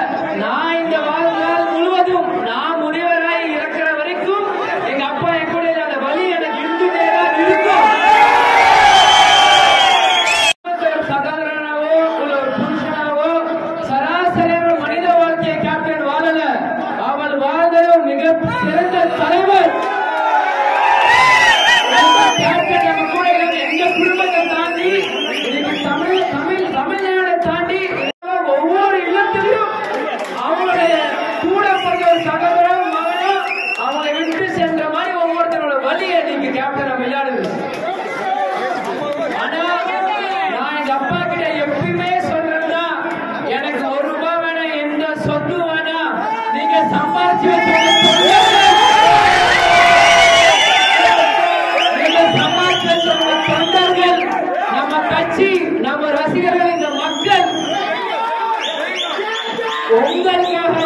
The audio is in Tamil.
நான் இந்த வாழ்நாள் முழுவதும் நான் முதியவராய் இருக்கிற வரைக்கும் எங்க அப்பா என் கூட இல்ல. அந்த வழி எனக்கு இருந்துட்டே தான் இருக்கும் ஒரு சகோதரனாவோ இல்ல ஒரு புருஷனாவோ சராசரியான ஒரு மனித வாழ்க்கையை கேப்டன் வாழல அவள் வாழ்ந்த ஒரு மிக சிறந்த தலைவர் நம்ம கேப்டன் நம்ம கூட இருந்து எங்க குடும்பத்தை தாண்டி இன்னைக்கு தமிழ் தமிழ் தமிழ்நாடை தாண்டி ஒவ்வொரு இல்லத்திலும் அவங்களுடைய கூட பிறந்த ஒரு சகோதரம் மகனும் அவங்களை விட்டு சென்ற மாதிரி ஒவ்வொருத்தரோட வழியை நீங்க கேப்டன் விளையாடுது ஆனா நான் எங்க அப்பா கிட்ட எப்பயுமே சொல்றேன்னா எனக்கு ஒரு ரூபாய் வேணாம் எந்த சொத்து வேணாம் நீங்க சம்பாதிச்சு வச்ச நீங்க சம்பாதிச்சு வச்ச உங்க தொண்டர்கள் நம்ம கட்சி நம்ம ரசிகர்கள் இந்த மக்கள் உங்களுக்காக